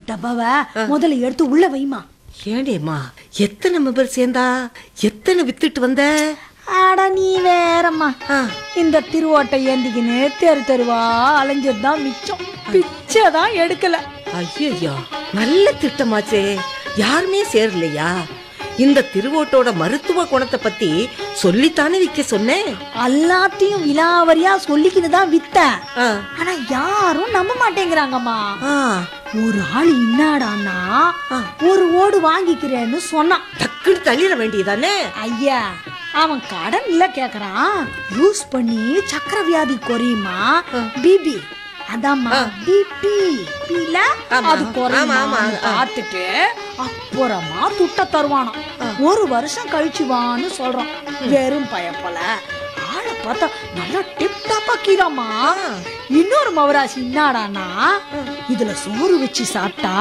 டப்பாவை முதல்ல எடுத்து உள்ள வைமா ஏண்டேம்மா எத்தனை மெம்பர் சேர்ந்தா எத்தனை வித்துட்டு வந்த ஆடா நீ வேறம்மா ஆ. இந்த திருவோட்டை ஏந்திக்கின்னு தெரு தெருவா அலைஞ்சது தான் மிச்சம் பிச்சை தான் எடுக்கல ஐயோ நல்ல திட்டமாச்சே யாருமே சேரலையா இந்த திருவோட்டோட மருத்துவ குணத்தை பத்தி சொல்லித்தானே விற்க சொன்னேன் எல்லாத்தையும் விலாவரியா சொல்லிக்கின்னு தான் வித்தேன் ஆ. ஆனா யாரும் நம்ப மாட்டேங்கிறாங்கம்மா ஆ, ஒரு ஆள் இன்னாடான்னா ஆ. ஒரு ஓடு வாங்கிக்கிறேன்னு சொன்னான் டக்குன்னு தள்ளிட வேண்டியதானே ஐயா அவன் கடன்ல கேக்குறான் யூஸ் பண்ணி சக்கர வியாதி குறையுமா பிபி அதாம்மா பிபி பில ஆமா. அது ஆமா, குறையுமா ஆமா. பார்த்துட்டு அப்புறமா துட்ட தருவானாம் ஒரு வருஷம் கழிச்சு வான்னு சொல்றான் வெறும் பயப்பல ஆளை பார்த்தா நல்லா டிப் டாப்பா கீழாமா இன்னொரு மவராசி என்னடானா இதுல சோறு வச்சு சாப்பிட்டா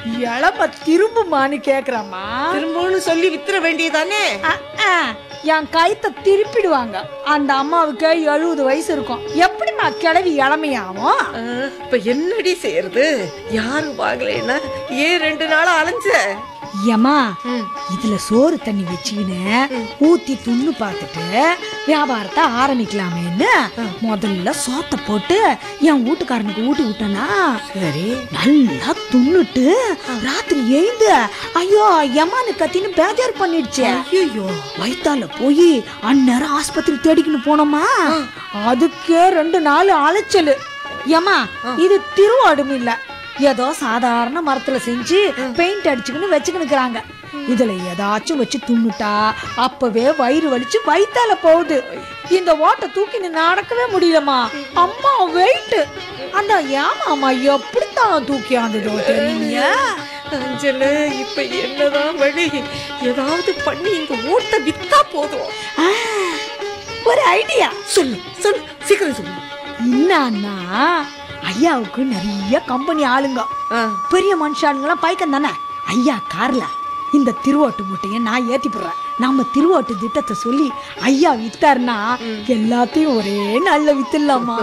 இளம திரும்புமான்னு கேக்குறாமா திரும்பவும் சொல்லி வித்துற வேண்டியதானே அஹ், அஹ். என் கைத்தை திருப்பிடுவாங்க அந்த அம்மாவுக்கு எழுபது வயசு இருக்கும் எப்படிம்மா கிளவி இளமையாவும் ஆ, இப்ப என்னடி செய்யறது யாரும் வாங்கலைன்னா ஏன் ரெண்டு நாளா அலைஞ்ச ஏமா ம். இதுல சோறு தண்ணி வச்சுக்கின்னு ஊத்தி துண்ணு பார்த்துட்டு வியாபாரத்தை ஆரம்பிக்கலாமேன்னு முதல்ல சோத்தை போட்டு என் வீட்டுக்காரனுக்கு ஊட்டி விட்டனா சரி நல்லா துண்ணுட்டு ராத்திரி எழுந்து ஐயோ எம்மானு கத்தின்னு பேஜார் பண்ணிடுச்சு ஐயோ வயித்தால போய் அந்நேரம் ஆஸ்பத்திரி தேடிக்கின்னு போனோமா அதுக்கே ரெண்டு நாள் அலைச்சல் ஏமா இது திருவாடும் இல்ல ஏதோ சாதாரண மரத்துல செஞ்சு பெயிண்ட் அடிச்சுக்கின்னு வச்சுக்கினுக்குறாங்க இதுல ஏதாச்சும் வச்சு துண்ணுட்டா அப்பவே வயிறு வலிச்சு வயித்தால போகுது இந்த ஓட்டை தூக்கின்னு நடக்கவே முடியலம்மா அம்மா வெயிட் அந்த ஏமாமா எப்படித்தான் தூக்கி ஆந்ததோ தெரியலையா அஞ்சல இப்ப என்னதான் வழி ஏதாவது பண்ணி இந்த ஓட்ட வித்தா போதும் ஆ, ஒரு ஐடியா சொல்லு சொல்லு சீக்கிரம் சொல்லு என்னன்னா ஐயாவுக்கு நிறைய கம்பெனி ஆளுங்க ஆ, பெரிய மனுஷாளுங்களாம் பைக்கன் தானே ஐயா கார்ல இந்த திருவோட்டு மூட்டையை நான் ஏத்தி போடுறேன் நம்ம திருவோட்டு திட்டத்தை சொல்லி ஐயா வித்தாருன்னா எல்லாத்தையும் ஒரே நாள்ல வித்துடலாமா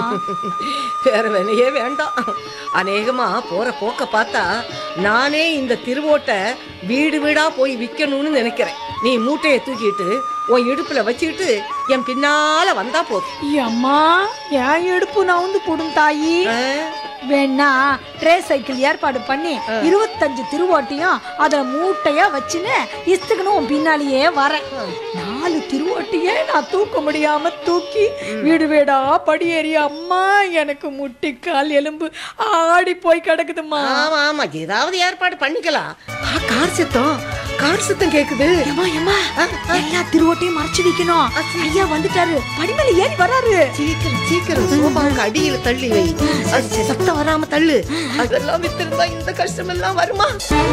வேற வேலையே வேண்டாம் அநேகமா போற போக்க பார்த்தா நானே இந்த திருவோட்டை வீடு வீடா போய் விற்கணும்னு நினைக்கிறேன் நீ மூட்டையை தூக்கிட்டு உன் இடுப்புல வச்சுக்கிட்டு என் பின்னால வந்தா போதும் அம்மா என் எடுப்பு நான் வந்து போடும் தாயி ஆ, வேணா ட்ரே சைக்கிள் ஏற்பாடு பண்ணி இருபத்தஞ்சு திருவோட்டியும் அதுல மூட்டையா வச்சுன்னு இஸ்துக்குன்னு உன் பின்னாலேயே வரேன் நாலு திருவோட்டியே நான் தூக்க முடியாம தூக்கி வீடு வீடா படியேறி அம்மா எனக்கு முட்டிக்கால் எலும்பு ஆடி போய் கிடக்குதுமா ஆமா ஆமா ஏதாவது ஏற்பாடு பண்ணிக்கலாம் ஆ, கார் சத்தம் கார் சத்தம் கேக்குது ஏமா ஏமா எல்லா திருவோட்டையும் மறைச்சு வைக்கணும் ஐயா வந்துட்டாரு படிமேல ஏறி வராரு சீக்கிரம் சீக்கிரம் சோபாவுக்கு அடியில தள்ளி வை அது சத்தம் வராம தள்ளு அதெல்லாம் வித்திருந்தா இந்த கஷ்டம் எல்லாம் வருமா